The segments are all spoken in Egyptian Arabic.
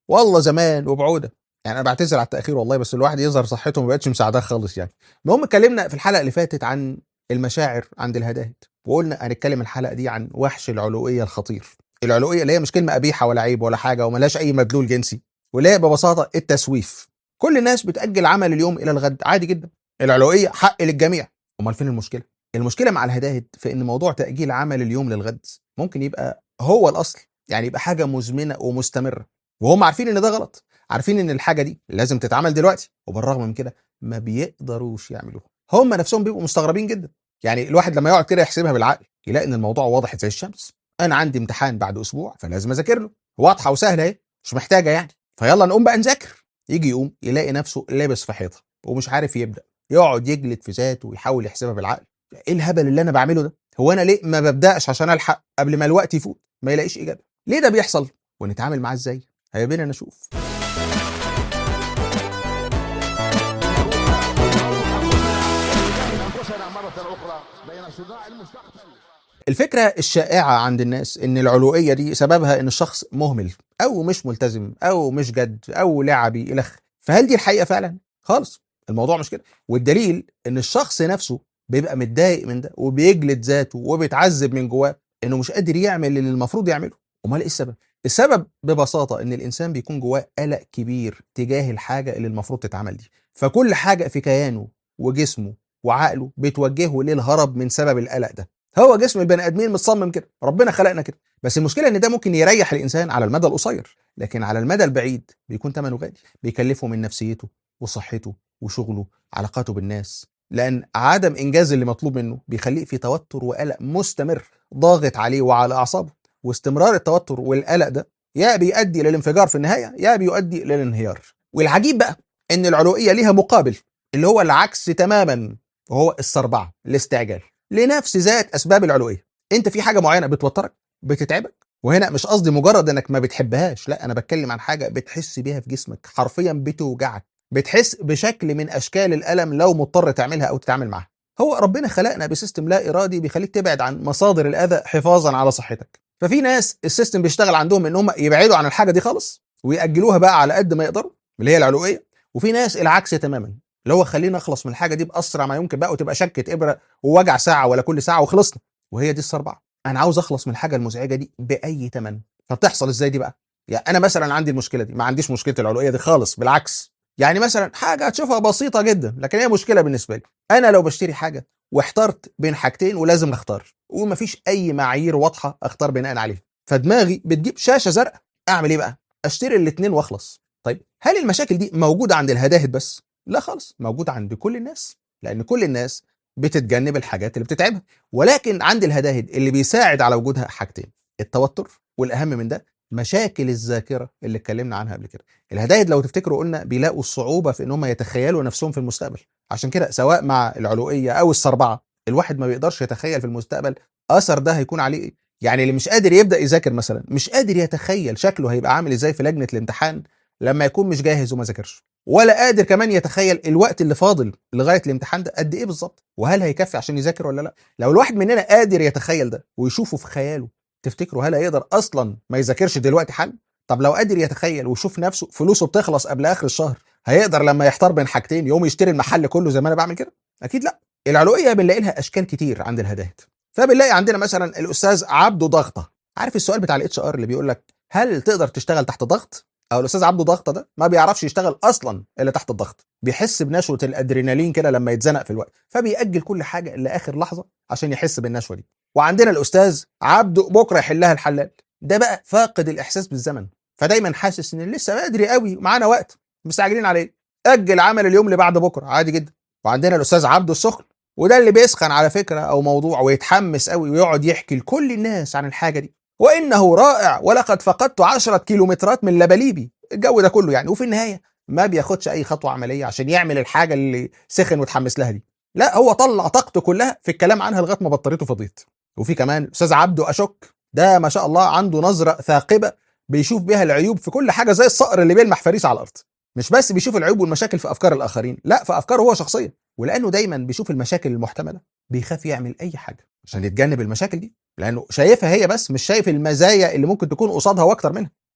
والله زمان وبعوده يعني انا بعتذر على التاخير والله بس الواحد يظهر صحته ما بقتش مساعداه خالص يعني المهم اتكلمنا في الحلقه اللي فاتت عن المشاعر عند الهداهد وقلنا هنتكلم الحلقه دي عن وحش العلويه الخطير العلويه اللي هي مش كلمه قبيحه ولا عيب ولا حاجه وملهاش اي مدلول جنسي واللي هي ببساطه التسويف كل الناس بتاجل عمل اليوم الى الغد عادي جدا العلويه حق للجميع امال فين المشكله المشكله مع الهداهد في ان موضوع تاجيل عمل اليوم للغد ممكن يبقى هو الاصل يعني يبقى حاجه مزمنه ومستمره وهم عارفين ان ده غلط عارفين ان الحاجه دي لازم تتعمل دلوقتي وبالرغم من كده ما بيقدروش يعملوها هم نفسهم بيبقوا مستغربين جدا يعني الواحد لما يقعد كده يحسبها بالعقل يلاقي ان الموضوع واضح زي الشمس انا عندي امتحان بعد اسبوع فلازم اذاكر له واضحه وسهله اهي مش محتاجه يعني فيلا نقوم بقى نذاكر يجي يقوم يلاقي نفسه لابس في حيطه ومش عارف يبدا يقعد يجلد في ذاته ويحاول يحسبها بالعقل ايه الهبل اللي انا بعمله ده هو انا ليه ما ببداش عشان الحق قبل ما الوقت يفوت ما يلاقيش اجابه ليه ده بيحصل ونتعامل معاه ازاي هيا بينا نشوف أنفسنا مرة أخرى بين صداع المستقبل الفكرة الشائعة عند الناس إن العلوية دي سببها إن الشخص مهمل أو مش ملتزم أو مش جد أو لعبي إلخ فهل دي الحقيقة فعلا؟ خالص الموضوع مش كده والدليل إن الشخص نفسه بيبقى متضايق من ده وبيجلد ذاته وبيتعذب من جواه إنه مش قادر يعمل اللي المفروض يعمله أمال إيه السبب؟ السبب ببساطة إن الإنسان بيكون جواه قلق كبير تجاه الحاجة اللي المفروض تتعمل دي فكل حاجة في كيانه وجسمه وعقله بتوجهه للهرب من سبب القلق ده هو جسم البني ادمين متصمم كده ربنا خلقنا كده بس المشكله ان ده ممكن يريح الانسان على المدى القصير لكن على المدى البعيد بيكون ثمنه غالي بيكلفه من نفسيته وصحته وشغله علاقاته بالناس لان عدم انجاز اللي مطلوب منه بيخليه في توتر وقلق مستمر ضاغط عليه وعلى اعصابه واستمرار التوتر والقلق ده يا بيؤدي للانفجار في النهايه يا بيؤدي للانهيار والعجيب بقى ان العلوئيه ليها مقابل اللي هو العكس تماما وهو السربعه الاستعجال لنفس ذات اسباب العلويه انت في حاجه معينه بتوترك بتتعبك وهنا مش قصدي مجرد انك ما بتحبهاش لا انا بتكلم عن حاجه بتحس بيها في جسمك حرفيا بتوجعك بتحس بشكل من اشكال الالم لو مضطر تعملها او تتعامل معاها هو ربنا خلقنا بسيستم لا ارادي بيخليك تبعد عن مصادر الاذى حفاظا على صحتك ففي ناس السيستم بيشتغل عندهم ان هم يبعدوا عن الحاجه دي خالص ويأجلوها بقى على قد ما يقدروا اللي هي العلويه وفي ناس العكس تماما اللي هو خلينا اخلص من الحاجه دي باسرع ما يمكن بقى وتبقى شكه ابره ووجع ساعه ولا كل ساعه وخلصنا وهي دي السربعه انا عاوز اخلص من الحاجه المزعجه دي باي ثمن فبتحصل ازاي دي بقى يعني انا مثلا عندي المشكله دي ما عنديش مشكله العلويه دي خالص بالعكس يعني مثلا حاجه هتشوفها بسيطه جدا لكن هي مشكله بالنسبه لي انا لو بشتري حاجه واحترت بين حاجتين ولازم اختار ومفيش اي معايير واضحه اختار بناء عليها فدماغي بتجيب شاشه زرقاء اعمل ايه بقى اشتري الاثنين واخلص طيب هل المشاكل دي موجوده عند الهداهد بس لا خالص موجوده عند كل الناس لان كل الناس بتتجنب الحاجات اللي بتتعبها ولكن عند الهداهد اللي بيساعد على وجودها حاجتين التوتر والاهم من ده مشاكل الذاكره اللي اتكلمنا عنها قبل كده الهداهد لو تفتكروا قلنا بيلاقوا الصعوبه في ان هم يتخيلوا نفسهم في المستقبل عشان كده سواء مع العلوئيه او السربعه الواحد ما بيقدرش يتخيل في المستقبل اثر ده هيكون عليه ايه يعني اللي مش قادر يبدا يذاكر مثلا مش قادر يتخيل شكله هيبقى عامل ازاي في لجنه الامتحان لما يكون مش جاهز وما ذاكرش ولا قادر كمان يتخيل الوقت اللي فاضل لغايه الامتحان ده قد ايه بالظبط وهل هيكفي عشان يذاكر ولا لا لو الواحد مننا قادر يتخيل ده ويشوفه في خياله تفتكروا هل هيقدر اصلا ما يذاكرش دلوقتي حل طب لو قادر يتخيل ويشوف نفسه فلوسه بتخلص قبل اخر الشهر هيقدر لما يحتار بين حاجتين يقوم يشتري المحل كله زي ما انا بعمل كده اكيد لا العلويه بنلاقي لها اشكال كتير عند الهداهد فبنلاقي عندنا مثلا الاستاذ عبده ضغطه عارف السؤال بتاع الاتش ار اللي بيقول لك هل تقدر تشتغل تحت ضغط او الاستاذ عبده ضغطه ده ما بيعرفش يشتغل اصلا الا تحت الضغط بيحس بنشوه الادرينالين كده لما يتزنق في الوقت فبيأجل كل حاجه لاخر لحظه عشان يحس بالنشوه دي وعندنا الاستاذ عبده بكره يحلها الحلال ده بقى فاقد الاحساس بالزمن فدايما حاسس ان لسه بدري قوي ومعانا وقت مستعجلين عليه اجل عمل اليوم اللي بعد بكره عادي جدا وعندنا الاستاذ عبده السخن وده اللي بيسخن على فكره او موضوع ويتحمس قوي ويقعد يحكي لكل الناس عن الحاجه دي وانه رائع ولقد فقدت عشرة كيلومترات من لبليبي الجو ده كله يعني وفي النهايه ما بياخدش اي خطوه عمليه عشان يعمل الحاجه اللي سخن وتحمس لها دي لا هو طلع طاقته كلها في الكلام عنها لغايه ما بطاريته فضيت وفي كمان استاذ عبده اشك ده ما شاء الله عنده نظره ثاقبه بيشوف بيها العيوب في كل حاجه زي الصقر اللي بيلمح فريسه على الارض مش بس بيشوف العيوب والمشاكل في افكار الاخرين لا في افكاره هو شخصيا ولانه دايما بيشوف المشاكل المحتمله بيخاف يعمل اي حاجه عشان يتجنب المشاكل دي لانه شايفها هي بس مش شايف المزايا اللي ممكن تكون قصادها واكتر منها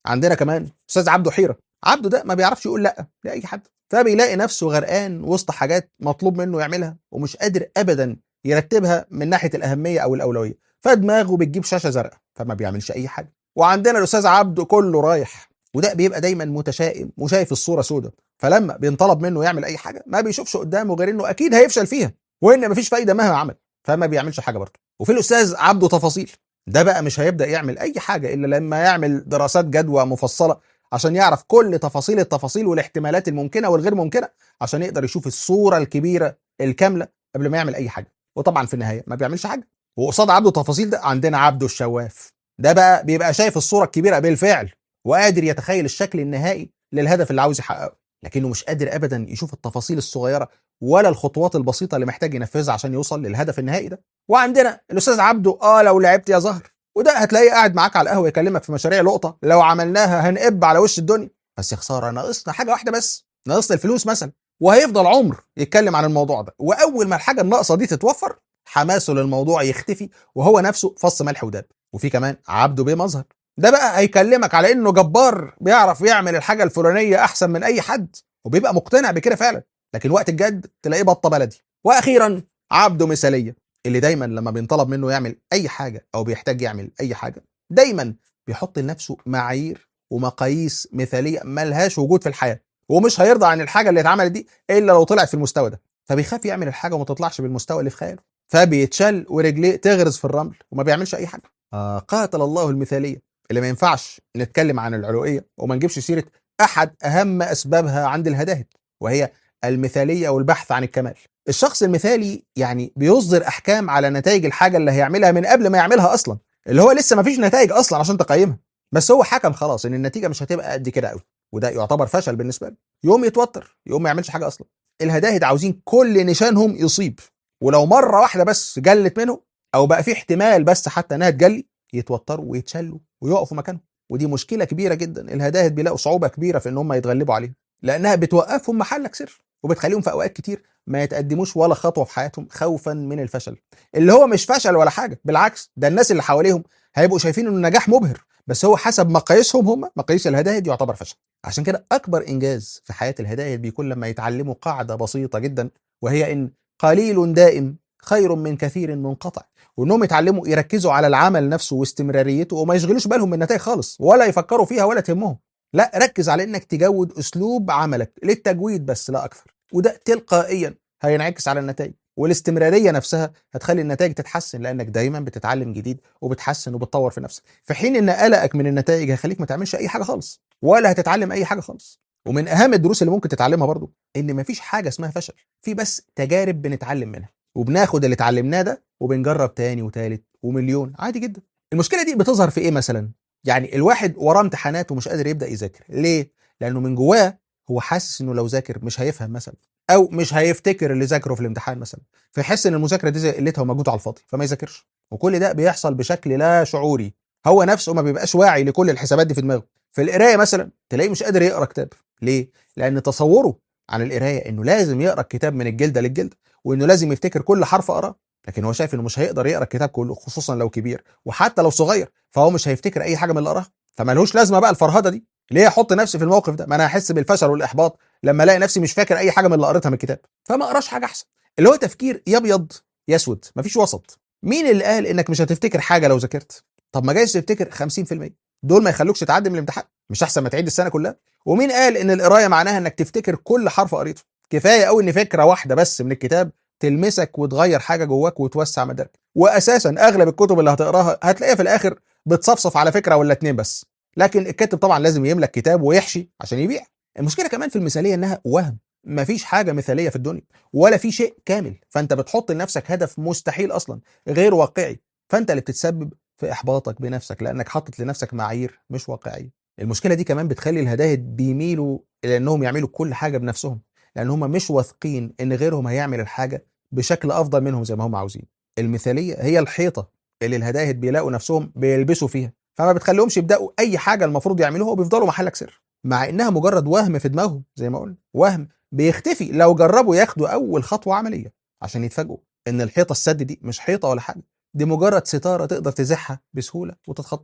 عندنا كمان استاذ عبده حيره عبده ده ما بيعرفش يقول لا لاي حد فبيلاقي نفسه غرقان وسط حاجات مطلوب منه يعملها ومش قادر ابدا يرتبها من ناحيه الاهميه او الاولويه فدماغه بتجيب شاشه زرقاء فما بيعملش اي حاجه وعندنا الاستاذ عبده كله رايح وده بيبقى دايما متشائم وشايف الصوره سوداء فلما بينطلب منه يعمل اي حاجه ما بيشوفش قدامه غير انه اكيد هيفشل فيها وان مفيش فايده مهما عمل فما بيعملش حاجه برضه وفي الاستاذ عبده تفاصيل ده بقى مش هيبدا يعمل اي حاجه الا لما يعمل دراسات جدوى مفصله عشان يعرف كل تفاصيل التفاصيل والاحتمالات الممكنه والغير ممكنه عشان يقدر يشوف الصوره الكبيره الكامله قبل ما يعمل اي حاجه وطبعا في النهايه ما بيعملش حاجه وقصاد عبده تفاصيل ده عندنا عبده الشواف ده بقى بيبقى شايف الصوره الكبيره بالفعل وقادر يتخيل الشكل النهائي للهدف اللي عاوز يحققه لكنه مش قادر ابدا يشوف التفاصيل الصغيره ولا الخطوات البسيطه اللي محتاج ينفذها عشان يوصل للهدف النهائي ده وعندنا الاستاذ عبده اه لو لعبت يا زهر وده هتلاقيه قاعد معاك على القهوه يكلمك في مشاريع لقطه لو عملناها هنقب على وش الدنيا بس يا خساره ناقصنا حاجه واحده بس ناقصنا الفلوس مثلا وهيفضل عمر يتكلم عن الموضوع ده واول ما الحاجه الناقصه دي تتوفر حماسه للموضوع يختفي وهو نفسه فص ملح وداب وفي كمان عبده بيه مظهر ده بقى هيكلمك على انه جبار بيعرف يعمل الحاجه الفلانيه احسن من اي حد وبيبقى مقتنع بكده فعلا لكن وقت الجد تلاقيه بطه بلدي واخيرا عبده مثاليه اللي دايما لما بينطلب منه يعمل اي حاجه او بيحتاج يعمل اي حاجه دايما بيحط لنفسه معايير ومقاييس مثاليه ملهاش وجود في الحياه ومش هيرضى عن الحاجه اللي اتعملت دي الا لو طلعت في المستوى ده فبيخاف يعمل الحاجه وما تطلعش بالمستوى اللي في خياله فبيتشل ورجليه تغرز في الرمل وما بيعملش اي حاجه آه قاتل الله المثاليه اللي ما ينفعش نتكلم عن العلوئيه وما نجيبش سيره احد اهم اسبابها عند الهداهد وهي المثاليه والبحث عن الكمال الشخص المثالي يعني بيصدر احكام على نتائج الحاجه اللي هيعملها من قبل ما يعملها اصلا اللي هو لسه ما فيش نتائج اصلا عشان تقيمها بس هو حكم خلاص ان النتيجه مش هتبقى قد كده قوي وده يعتبر فشل بالنسبه له يقوم يتوتر يقوم ما يعملش حاجه اصلا الهداهد عاوزين كل نشانهم يصيب ولو مره واحده بس جلت منهم او بقى في احتمال بس حتى انها تجلي يتوتروا ويتشلوا ويقفوا مكانهم ودي مشكله كبيره جدا الهداهد بيلاقوا صعوبه كبيره في ان هم يتغلبوا عليها لانها بتوقفهم محلك سر وبتخليهم في اوقات كتير ما يتقدموش ولا خطوه في حياتهم خوفا من الفشل اللي هو مش فشل ولا حاجه بالعكس ده الناس اللي حواليهم هيبقوا شايفين انه نجاح مبهر بس هو حسب مقاييسهم هم مقاييس الهداهد يعتبر فشل عشان كده اكبر انجاز في حياه الهداهد بيكون لما يتعلموا قاعده بسيطه جدا وهي ان قليل دائم خير من كثير منقطع وانهم يتعلموا يركزوا على العمل نفسه واستمراريته وما يشغلوش بالهم بالنتائج خالص ولا يفكروا فيها ولا تهمهم لا ركز على انك تجود اسلوب عملك للتجويد بس لا اكثر وده تلقائيا هينعكس على النتائج والاستمراريه نفسها هتخلي النتائج تتحسن لانك دايما بتتعلم جديد وبتحسن وبتطور في نفسك في حين ان قلقك من النتائج هيخليك ما تعملش اي حاجه خالص ولا هتتعلم اي حاجه خالص ومن اهم الدروس اللي ممكن تتعلمها برضو ان مفيش حاجه اسمها فشل في بس تجارب بنتعلم منها وبناخد اللي اتعلمناه ده وبنجرب تاني وتالت ومليون عادي جدا المشكله دي بتظهر في ايه مثلا يعني الواحد وراه امتحانات ومش قادر يبدا يذاكر ليه لانه من جواه هو حاسس انه لو ذاكر مش هيفهم مثلا او مش هيفتكر اللي ذاكره في الامتحان مثلا فيحس ان المذاكره دي زي قلتها ومجهود على الفاضي فما يذاكرش وكل ده بيحصل بشكل لا شعوري هو نفسه ما بيبقاش واعي لكل الحسابات دي في دماغه في القرايه مثلا تلاقيه مش قادر يقرا كتاب ليه لان تصوره عن القرايه انه لازم يقرا الكتاب من الجلده للجلده وانه لازم يفتكر كل حرف قراه لكن هو شايف انه مش هيقدر يقرا الكتاب كله خصوصا لو كبير وحتى لو صغير فهو مش هيفتكر اي حاجه من اللي قراها فمالهوش لازمه بقى الفرهده دي ليه احط نفسي في الموقف ده ما انا هحس بالفشل والاحباط لما الاقي نفسي مش فاكر اي حاجه من اللي قريتها من الكتاب فما اقراش حاجه احسن اللي هو تفكير يا ابيض يا اسود مفيش وسط مين اللي قال انك مش هتفتكر حاجه لو ذاكرت طب ما جايز تفتكر 50% دول ما يخلوكش تعدي من الامتحان مش احسن ما تعيد السنه كلها ومين قال ان القرايه معناها انك تفتكر كل حرف قريته كفايه قوي ان فكره واحده بس من الكتاب تلمسك وتغير حاجه جواك وتوسع مدارك واساسا اغلب الكتب اللي هتقراها هتلاقيها في الاخر بتصفصف على فكره ولا اتنين بس لكن الكاتب طبعا لازم يملك كتاب ويحشي عشان يبيع المشكله كمان في المثاليه انها وهم مفيش حاجه مثاليه في الدنيا ولا في شيء كامل فانت بتحط لنفسك هدف مستحيل اصلا غير واقعي فانت اللي بتتسبب في احباطك بنفسك لانك حاطط لنفسك معايير مش واقعيه المشكله دي كمان بتخلي الهداهد بيميلوا الى انهم يعملوا كل حاجه بنفسهم لان هم مش واثقين ان غيرهم هيعمل الحاجه بشكل افضل منهم زي ما هم عاوزين المثاليه هي الحيطه اللي الهداهد بيلاقوا نفسهم بيلبسوا فيها فما بتخليهمش يبداوا اي حاجه المفروض يعملوها وبيفضلوا محلك سر مع انها مجرد وهم في دماغهم زي ما قلنا وهم بيختفي لو جربوا ياخدوا اول خطوه عمليه عشان يتفاجئوا ان الحيطه السد دي مش حيطه ولا حاجه دي مجرد ستاره تقدر تزحها بسهوله وتتخطاها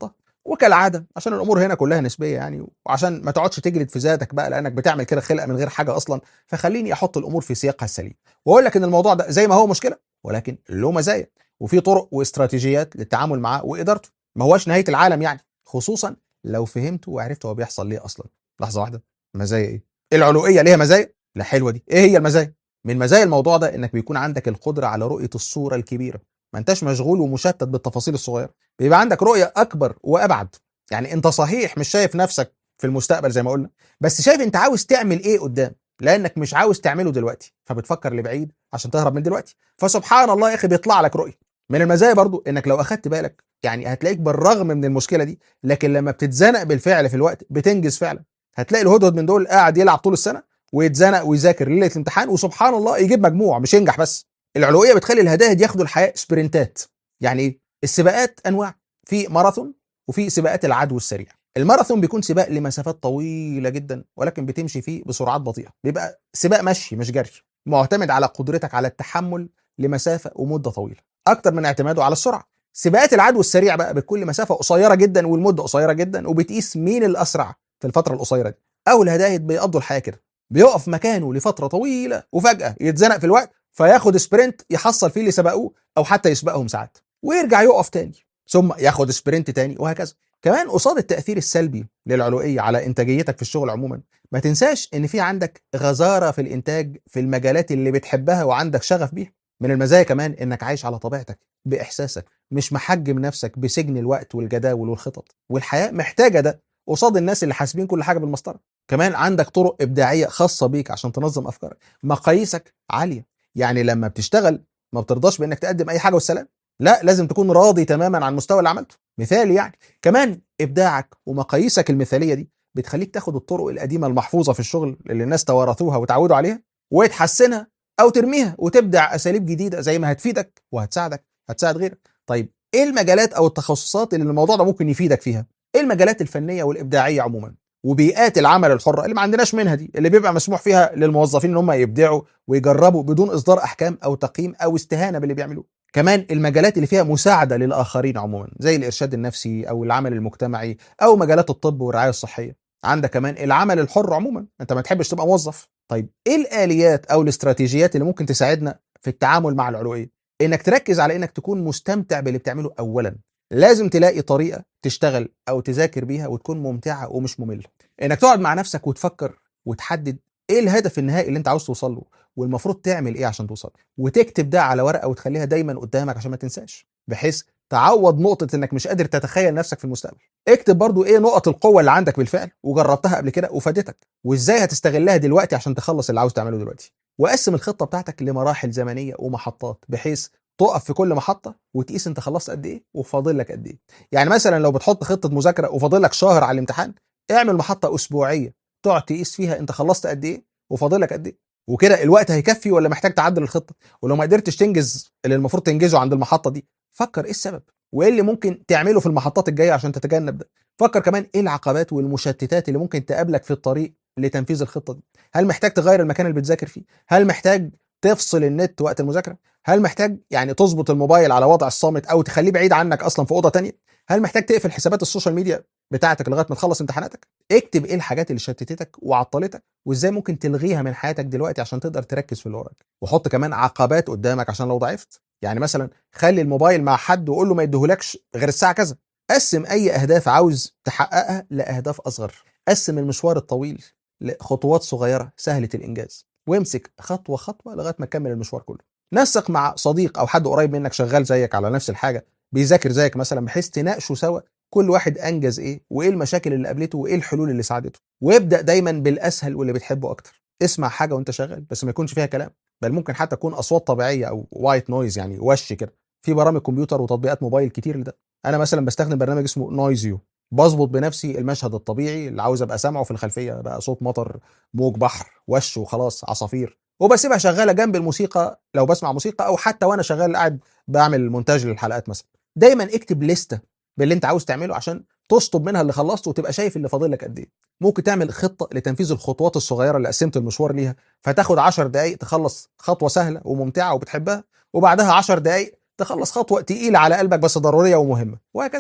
وكالعاده عشان الامور هنا كلها نسبيه يعني وعشان ما تقعدش تجلد في ذاتك بقى لانك بتعمل كده خلقه من غير حاجه اصلا فخليني احط الامور في سياقها السليم واقول لك ان الموضوع ده زي ما هو مشكله ولكن له مزايا وفي طرق واستراتيجيات للتعامل معاه وادارته ما هوش نهايه العالم يعني خصوصا لو فهمت وعرفت هو بيحصل ليه اصلا لحظه واحده مزايا ايه العلوئيه ليها مزايا لا حلوه دي ايه هي المزايا من مزايا الموضوع ده انك بيكون عندك القدره على رؤيه الصوره الكبيره ما انتش مشغول ومشتت بالتفاصيل الصغيره بيبقى عندك رؤيه اكبر وابعد يعني انت صحيح مش شايف نفسك في المستقبل زي ما قلنا بس شايف انت عاوز تعمل ايه قدام لانك مش عاوز تعمله دلوقتي فبتفكر لبعيد عشان تهرب من دلوقتي فسبحان الله يا اخي بيطلع لك رؤيه من المزايا برضو انك لو اخدت بالك يعني هتلاقيك بالرغم من المشكله دي لكن لما بتتزنق بالفعل في الوقت بتنجز فعلا هتلاقي الهدهد من دول قاعد يلعب طول السنه ويتزنق ويذاكر ليله الامتحان وسبحان الله يجيب مجموع مش ينجح بس العلويه بتخلي الهداهد ياخدوا الحياه سبرنتات يعني ايه السباقات انواع في ماراثون وفي سباقات العدو السريع الماراثون بيكون سباق لمسافات طويله جدا ولكن بتمشي فيه بسرعات بطيئه بيبقى سباق مشي مش جري معتمد على قدرتك على التحمل لمسافه ومده طويله اكتر من اعتماده على السرعه سباقات العدو السريع بقى بتكون لمسافه قصيره جدا والمده قصيره جدا وبتقيس مين الاسرع في الفتره القصيره دي او الهداهد بيقضوا الحياه كده بيقف مكانه لفتره طويله وفجاه يتزنق في الوقت فياخد سبرنت يحصل فيه اللي سبقوه او حتى يسبقهم ساعات ويرجع يقف تاني ثم ياخد سبرنت تاني وهكذا كمان قصاد التاثير السلبي للعلوئيه على انتاجيتك في الشغل عموما ما تنساش ان في عندك غزاره في الانتاج في المجالات اللي بتحبها وعندك شغف بيها من المزايا كمان انك عايش على طبيعتك باحساسك مش محجم نفسك بسجن الوقت والجداول والخطط والحياه محتاجه ده قصاد الناس اللي حاسبين كل حاجه بالمسطره كمان عندك طرق ابداعيه خاصه بيك عشان تنظم افكارك مقاييسك عاليه يعني لما بتشتغل ما بترضاش بانك تقدم اي حاجه والسلام لا لازم تكون راضي تماما عن المستوى اللي عملته مثال يعني كمان ابداعك ومقاييسك المثاليه دي بتخليك تاخد الطرق القديمه المحفوظه في الشغل اللي الناس توارثوها وتعودوا عليها وتحسنها او ترميها وتبدع اساليب جديده زي ما هتفيدك وهتساعدك هتساعد غيرك طيب ايه المجالات او التخصصات اللي الموضوع ده ممكن يفيدك فيها ايه المجالات الفنيه والابداعيه عموما وبيئات العمل الحره اللي ما عندناش منها دي اللي بيبقى مسموح فيها للموظفين ان هم يبدعوا ويجربوا بدون اصدار احكام او تقييم او استهانه باللي بيعملوه كمان المجالات اللي فيها مساعده للاخرين عموما زي الارشاد النفسي او العمل المجتمعي او مجالات الطب والرعايه الصحيه عندك كمان العمل الحر عموما انت ما تحبش تبقى موظف طيب ايه الاليات او الاستراتيجيات اللي ممكن تساعدنا في التعامل مع العلويه انك تركز على انك تكون مستمتع باللي بتعمله اولا لازم تلاقي طريقه تشتغل او تذاكر بيها وتكون ممتعه ومش ممله انك تقعد مع نفسك وتفكر وتحدد ايه الهدف النهائي اللي انت عاوز توصل له والمفروض تعمل ايه عشان توصل وتكتب ده على ورقه وتخليها دايما قدامك عشان ما تنساش بحيث تعوض نقطة انك مش قادر تتخيل نفسك في المستقبل اكتب برضو ايه نقط القوة اللي عندك بالفعل وجربتها قبل كده وفادتك وازاي هتستغلها دلوقتي عشان تخلص اللي عاوز تعمله دلوقتي وقسم الخطة بتاعتك لمراحل زمنية ومحطات بحيث تقف في كل محطة وتقيس انت خلصت قد ايه وفاضل لك قد ايه يعني مثلا لو بتحط خطة مذاكرة وفاضل لك شهر على الامتحان اعمل محطة اسبوعية تقعد تقيس فيها انت خلصت قد ايه وفاضل لك قد ايه وكده الوقت هيكفي ولا محتاج تعدل الخطه ولو ما قدرتش تنجز اللي المفروض تنجزه عند المحطه دي فكر ايه السبب وايه اللي ممكن تعمله في المحطات الجايه عشان تتجنب ده فكر كمان ايه العقبات والمشتتات اللي ممكن تقابلك في الطريق لتنفيذ الخطه دي هل محتاج تغير المكان اللي بتذاكر فيه هل محتاج تفصل النت وقت المذاكره هل محتاج يعني تظبط الموبايل على وضع الصامت او تخليه بعيد عنك اصلا في اوضه تانية هل محتاج تقفل حسابات السوشيال ميديا بتاعتك لغايه ما تخلص امتحاناتك اكتب ايه الحاجات اللي شتتتك وعطلتك وازاي ممكن تلغيها من حياتك دلوقتي عشان تقدر تركز في اللي وراك وحط كمان عقبات قدامك عشان لو ضعفت يعني مثلا خلي الموبايل مع حد وقول له ما يديهولكش غير الساعه كذا قسم اي اهداف عاوز تحققها لاهداف اصغر قسم المشوار الطويل لخطوات صغيره سهله الانجاز وامسك خطوه خطوه لغايه ما تكمل المشوار كله نسق مع صديق او حد قريب منك شغال زيك على نفس الحاجه بيذاكر زيك مثلا بحيث تناقشوا سوا كل واحد انجز ايه وايه المشاكل اللي قابلته وايه الحلول اللي ساعدته وابدا دايما بالاسهل واللي بتحبه اكتر اسمع حاجه وانت شغال بس ما يكونش فيها كلام بل ممكن حتى تكون اصوات طبيعيه او وايت نويز يعني وش كده في برامج كمبيوتر وتطبيقات موبايل كتير لده انا مثلا بستخدم برنامج اسمه نويزيو بظبط بنفسي المشهد الطبيعي اللي عاوز ابقى سامعه في الخلفيه بقى صوت مطر موج بحر وش وخلاص عصافير وبسيبها شغاله جنب الموسيقى لو بسمع موسيقى او حتى وانا شغال قاعد بعمل مونتاج للحلقات مثلا دايما اكتب لستة باللي انت عاوز تعمله عشان تشطب منها اللي خلصته وتبقى شايف اللي فاضل لك قد ايه ممكن تعمل خطه لتنفيذ الخطوات الصغيره اللي قسمت المشوار ليها فتاخد 10 دقائق تخلص خطوه سهله وممتعه وبتحبها وبعدها 10 دقائق تخلص خطوه تقيله على قلبك بس ضروريه ومهمه وهكذا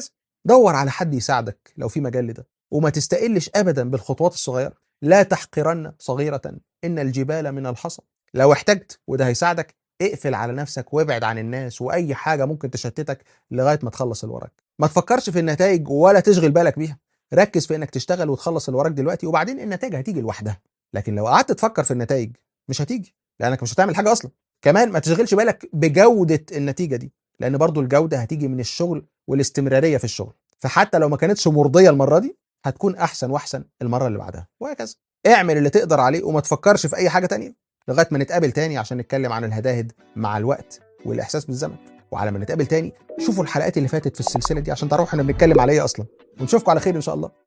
دور على حد يساعدك لو في مجال لده وما تستقلش ابدا بالخطوات الصغيره لا تحقرن صغيره ان الجبال من الحصى لو احتجت وده هيساعدك اقفل على نفسك وابعد عن الناس واي حاجه ممكن تشتتك لغايه ما تخلص اللي وراك ما تفكرش في النتائج ولا تشغل بالك بيها ركز في انك تشتغل وتخلص اللي وراك دلوقتي وبعدين النتائج هتيجي لوحدها لكن لو قعدت تفكر في النتائج مش هتيجي لانك مش هتعمل حاجه اصلا كمان ما تشغلش بالك بجوده النتيجه دي لان برضو الجوده هتيجي من الشغل والاستمراريه في الشغل فحتى لو ما كانتش مرضيه المره دي هتكون احسن واحسن المره اللي بعدها وهكذا اعمل اللي تقدر عليه وما تفكرش في اي حاجه تانية لغايه ما نتقابل تاني عشان نتكلم عن الهداهد مع الوقت والاحساس بالزمن وعلى ما نتقابل تاني شوفوا الحلقات اللي فاتت في السلسله دي عشان تعرفوا احنا بنتكلم على ايه اصلا ونشوفكم على خير ان شاء الله